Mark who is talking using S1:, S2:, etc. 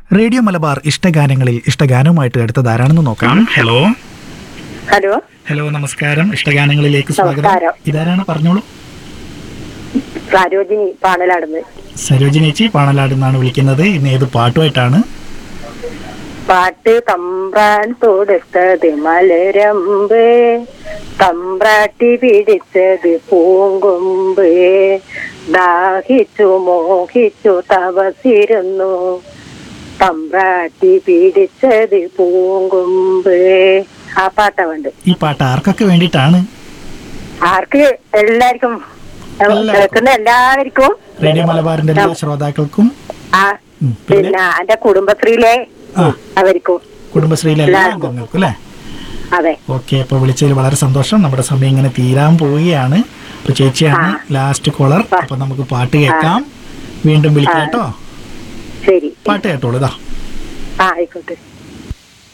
S1: Radio Malabar ഇഷ്ടഗാനങ്ങളിൽ ഇഷ്ടഗാനവുമായിട്ട് അടുത്തത് ആരാണെന്ന് നോക്കാം ഹലോ
S2: ഹലോ
S1: ഹലോ നമസ്കാരം ഇഷ്ടഗാനങ്ങളിലേക്ക് സ്വാഗതം
S2: നമസ്കാരം.
S1: ഇതാരാണ് പറഞ്ഞോളൂ
S2: സരോജിനി പാണലാടുന്ന്
S1: സരോജിനേച്ചി പാണലാട് നിന്നാണ് വിളിക്കുന്നത് ഇന്ന് ഏത് പാട്ടുമായിട്ടാണ്
S2: പാട്ട് തമ്പ്രാൻ തൊടുത്തത് മലരമ്പ് തമ്പ്രാട്ടി പിടിച്ചത് പൂങ്കൊമ്പ് ദാഹിച്ചു മോഹിച്ചു തപസിരുന്നു തമ്പ്രാട്ടി പിടിച്ചത് പൂങ്കൊമ്പ് ആ പാട്ടാ വേണ്ട
S1: ഈ പാട്ട് ആർക്കൊക്കെ വേണ്ടിയിട്ടാണ്
S2: ആർക്ക് എല്ലാവർക്കും
S1: എല്ലാവർക്കും.
S2: കേൾക്കുന്ന എല്ലാവർക്കും
S1: റേഡിയോ മലബാറിന്റെ എല്ലാ ശ്രോതാക്കൾക്കും
S2: ആ
S1: ഉം, പിന്നെ
S2: പിന്നെ എന്റെ കുടുംബശ്രീയിലെ
S1: ആ
S2: അവർക്കും
S1: കുടുംബശ്രീയിലെ എല്ലാ
S2: എല്ലാവർക്കും.
S1: അംഗങ്ങൾക്കും അല്ലേ
S2: അതെ
S1: ഓക്കെ അപ്പോൾ വിളിച്ചതിൽ വളരെ സന്തോഷം നമ്മുടെ സമയം ഇങ്ങനെ തീരാൻ പോവുകയാണ് അപ്പൊ ചേച്ചിയാണ് ലാസ്റ്റ് കോളർ അപ്പൊ നമുക്ക് പാട്ട് കേൾക്കാം വീണ്ടും വിളിക്കാം കേട്ടോ
S2: ശരി
S1: പാട്ട് കേട്ടോളൂ ഇതാ
S2: ആ ആയിക്കോട്ടെ